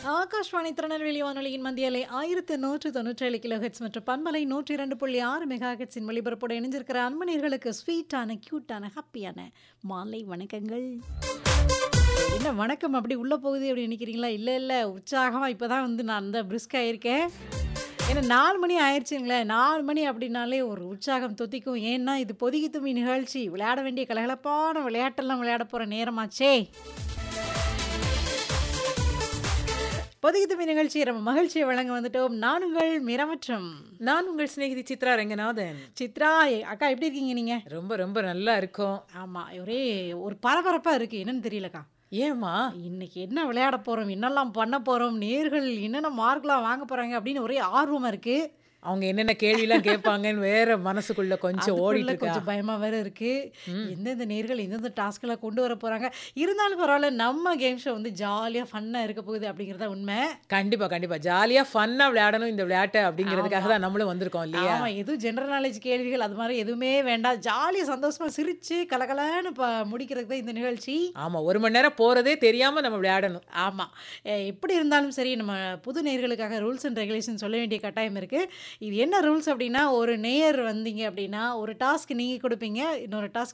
ஆகாஷ்வாணி திருநெல்வேலி வானொலியின் மத்தியலை ஆயிரத்து நூற்று தொண்ணூற்றேழு கிலோ ஹெட்ஸ் மற்றும் பண்பலை நூற்றி இரண்டு புள்ளி ஆறு மெகா ஹெட்ஸின் ஒளிபரப்போடு இணைஞ்சிருக்கிற அன்பனீர்களுக்கு ஸ்வீட்டான கியூட்டான ஹாப்பியான மாலை வணக்கங்கள் என்ன வணக்கம் அப்படி உள்ளே போகுது அப்படி நினைக்கிறீங்களா இல்லை இல்லை உற்சாகமாக இப்போ தான் வந்து நான் அந்த பிரிஸ்க் ஆயிருக்கேன் ஏன்னா நாலு மணி ஆயிடுச்சுங்களேன் நாலு மணி அப்படின்னாலே ஒரு உற்சாகம் தொத்திக்கும் ஏன்னா இது பொதுகி தும்மி நிகழ்ச்சி விளையாட வேண்டிய கலகலப்பான விளையாட்டெல்லாம் விளையாட போகிற நேரமாச்சே பொதுகி தும்மி நிகழ்ச்சி நம்ம மகிழ்ச்சியை வழங்க வந்துட்டோம் நானுங்கள் மிரமற்றம் நான் உங்கள் சிநேகிதி சித்ரா ரங்கநாதன் சித்ரா அக்கா எப்படி இருக்கீங்க நீங்கள் ரொம்ப ரொம்ப நல்லா இருக்கும் ஆமாம் ஒரே ஒரு பரபரப்பாக இருக்குது என்னன்னு தெரியலக்கா ஏமா இன்னைக்கு என்ன விளையாட போகிறோம் என்னெல்லாம் பண்ண போகிறோம் நேர்கள் என்னென்ன மார்க்லாம் வாங்க போகிறாங்க அப்படின்னு ஒரே ஆர்வமாக இருக்குது அவங்க என்னென்ன கேள்விலாம் கேட்பாங்கன்னு வேற மனசுக்குள்ள கொஞ்சம் ஓடிட்டு அதுக்குள்ள இருக்கா கொஞ்சம் பயமா வேற இருக்கு எந்தெந்த நேர்கள் எந்தெந்த டாஸ்க்லாம் கொண்டு வர போறாங்க இருந்தாலும் பரவாயில்ல நம்ம கேம் ஷோ வந்து ஜாலியா ஃபன்னா இருக்க போகுது அப்படிங்கறத உண்மை கண்டிப்பா கண்டிப்பா ஜாலியா ஃபன்னா விளையாடணும் இந்த விளையாட்டை அப்படிங்கிறதுக்காக தான் நம்மளும் வந்திருக்கோம் இல்லையா ஆமா எதுவும் ஜெனரல் நாலேஜ் கேள்விகள் அது மாதிரி எதுவுமே வேண்டாம் ஜாலியா சந்தோஷமா சிரிச்சு கலகலன்னு ப முடிக்கிறதுக்கு தான் இந்த நிகழ்ச்சி ஆமா ஒரு மணி நேரம் போறதே தெரியாம நம்ம விளையாடணும் ஆமாம் எப்படி இருந்தாலும் சரி நம்ம புது நேயர்களுக்காக ரூல்ஸ் அண்ட் ரெகுலேஷன் சொல்ல வேண்டிய கட்டாயம் இருக்குது இது என்ன ரூல்ஸ் அப்படின்னா ஒரு நேயர் வந்தீங்க அப்படின்னா ஒரு டாஸ்க் நீங்கள் கொடுப்பீங்க இன்னொரு டாஸ்க்